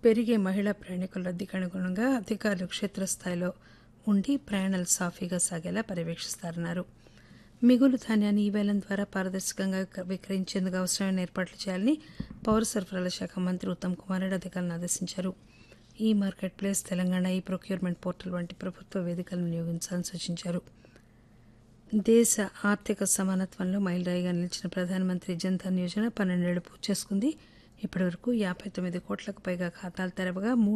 పెరిగే మహిళా ప్రయాణికుల రద్దీకి అనుగుణంగా అధికారులు క్షేత్రస్థాయిలో ఉండి ప్రయాణాలు సాఫీగా సాగేలా పర్యవేక్షిస్తారన్నారు మిగులు ధాన్యాన్ని ఈ వేలం ద్వారా పారదర్శకంగా విక్రయించేందుకు అవసరమైన ఏర్పాట్లు చేయాలని పౌర సరఫరాల శాఖ మంత్రి ఉత్తమ్ కుమార్ రెడ్డి అధికారులను ఆదేశించారు ఈ మార్కెట్ ప్లేస్ తెలంగాణ ఈ ప్రొక్యూర్మెంట్ పోర్టల్ వంటి ప్రభుత్వ వేదికలను వినియోగించాలని సూచించారు దేశ ఆర్థిక సమానత్వంలో మైలురాయిగా నిలిచిన ప్రధానమంత్రి జన్ధన్ యోజన పన్నెండేళ్లు పూర్తి చేసుకుంది ఇప్పటివరకు యాభై తొమ్మిది కోట్లకు పైగా ఖాతాలు తెరవగా